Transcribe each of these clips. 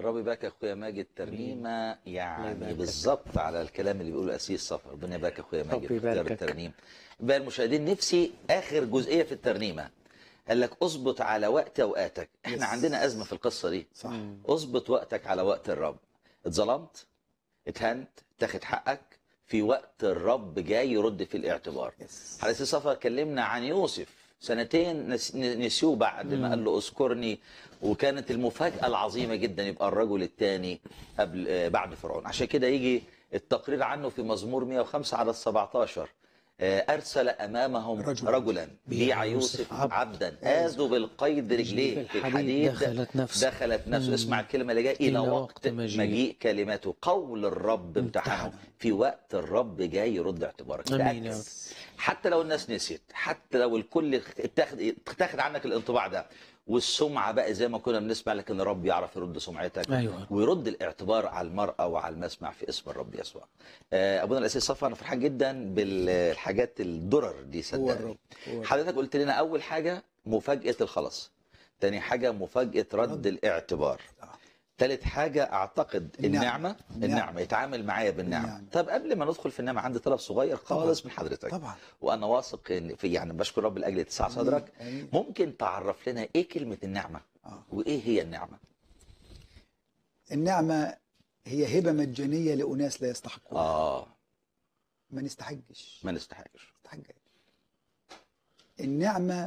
الرب يبارك اخويا ماجد ترنيمه يعني يباركك. بالظبط على الكلام اللي بيقوله اسيس صفر ربنا يبارك اخويا ماجد رب في اختيار يباركك. الترنيم بقى المشاهدين نفسي اخر جزئيه في الترنيمه قال لك اظبط على وقت اوقاتك احنا يس. عندنا ازمه في القصه دي صح اظبط وقتك على وقت الرب اتظلمت اتهنت تاخد حقك في وقت الرب جاي يرد في الاعتبار يس حديث السفر اتكلمنا عن يوسف سنتين نس- نسيوه بعد ما قال له اذكرني وكانت المفاجأة العظيمة جدا يبقى الرجل الثاني قبل آه، بعد فرعون عشان كده يجي التقرير عنه في مزمور 105 على 17 آه، أرسل أمامهم رجلا. رجلا بيع يوسف عبدا آذوا بالقيد رجليه في الحديد دخلت نفسه دخلت نفسه اسمع الكلمة اللي جايه إلى إلى وقت وقت مجيء. مجيء كلماته قول الرب امتحنه في وقت الرب جاي يرد اعتبارك آمين يا تأكد. رب. حتى لو الناس نسيت حتى لو الكل اتاخد اتاخد عنك الانطباع ده والسمعه بقى زي ما كنا بنسمع لكن الرب يعرف يرد سمعتك أيوة. ويرد الاعتبار على المرأة وعلى المسمع في اسم الرب يسوع آه، ابونا الاسيس صفا انا فرحان جدا بالحاجات الدرر دي هو صدقني الرب هو الرب. حضرتك قلت لنا اول حاجه مفاجاه الخلاص تاني حاجه مفاجاه رد رد. الاعتبار آه. ثالث حاجة أعتقد النعمة. النعمة النعمة, النعمة. يتعامل معايا بالنعمة النعمة. طب قبل ما ندخل في النعمة عندي طلب صغير خالص من حضرتك طبعا وانا واثق ان في يعني بشكر رب لاجل اتساع صدرك آمين. ممكن تعرف لنا ايه كلمه النعمه آه. وايه هي النعمه النعمة هي هبة مجانية لأناس لا يستحقون اه ما نستحقش ما نستحقش نستحقش النعمة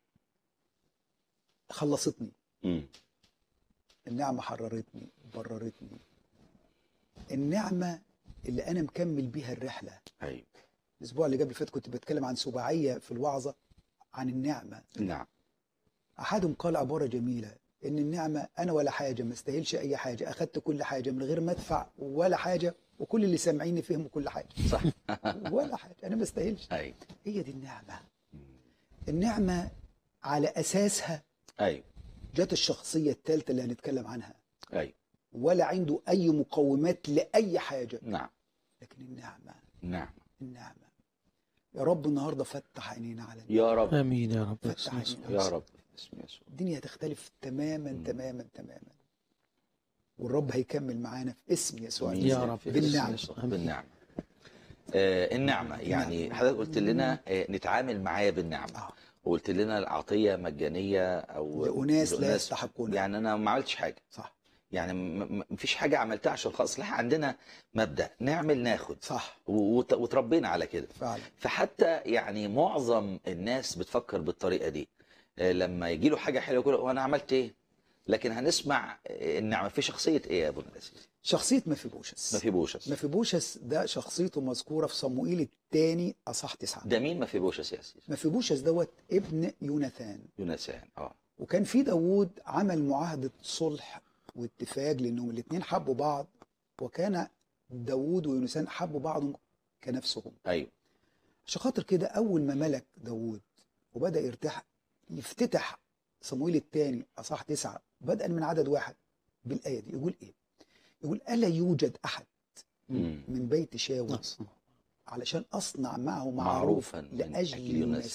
خلصتني امم النعمة حررتني بررتني النعمة اللي أنا مكمل بيها الرحلة ايوه الأسبوع اللي قبل فات كنت بتكلم عن سباعية في الوعظة عن النعمة نعم أحدهم قال عبارة جميلة إن النعمة أنا ولا حاجة ما استاهلش أي حاجة أخدت كل حاجة من غير ما أدفع ولا حاجة وكل اللي سامعيني فهموا كل حاجة صح ولا حاجة أنا ما استاهلش ايوه هي دي النعمة النعمة على أساسها ايوه جت الشخصية الثالثة اللي هنتكلم عنها ايوه ولا عنده أي مقومات لأي حاجة نعم لكن النعمة نعم النعمة يا رب النهاردة فتح عينينا على النعمة يا رب امين يا رب فتح باسم يسوع. عينينا يا رب باسم يسوع الدنيا هتختلف تماما مم. تماما تماما والرب هيكمل معانا في اسم يسوع آمين. يا المسيح. رب. في اسم بالنعمة. يسوع. بالنعمه آه النعمه يعني النعمة. حضرتك قلت لنا آه نتعامل معايا بالنعمه آه. وقلت لنا العطيه مجانيه او لأناس لا لأناس- يستحقون يعني انا ما عملتش حاجه صح يعني م- م- مفيش حاجه عملتها عشان خلاص لا عندنا مبدا نعمل ناخد صح وت- وتربينا على كده فعلا فحتى يعني معظم الناس بتفكر بالطريقه دي آه، لما يجي له حاجه حلوه يقول وانا عملت ايه لكن هنسمع آه، النعمه في شخصيه ايه يا ابو الاسيس شخصية مفيبوشس ما في بوشس مفيبوشس ده شخصيته مذكورة في صموئيل الثاني أصح تسعة ده مين ما في بوشس يا اسيس مفيبوشس دوت ابن يوناثان يونسان اه وكان في داوود عمل معاهدة صلح واتفاق لأنهم الاثنين حبوا بعض وكان داوود ويوناثان حبوا بعض كنفسهم ايوه عشان خاطر كده أول ما ملك داوود وبدأ يرتاح يفتتح صموئيل الثاني أصح تسعة بدءا من عدد واحد بالآية دي يقول إيه؟ يقول ألا يوجد أحد مم. من بيت شاول نعم. علشان أصنع معه معروف معروفا من لأجل أجل يونسان.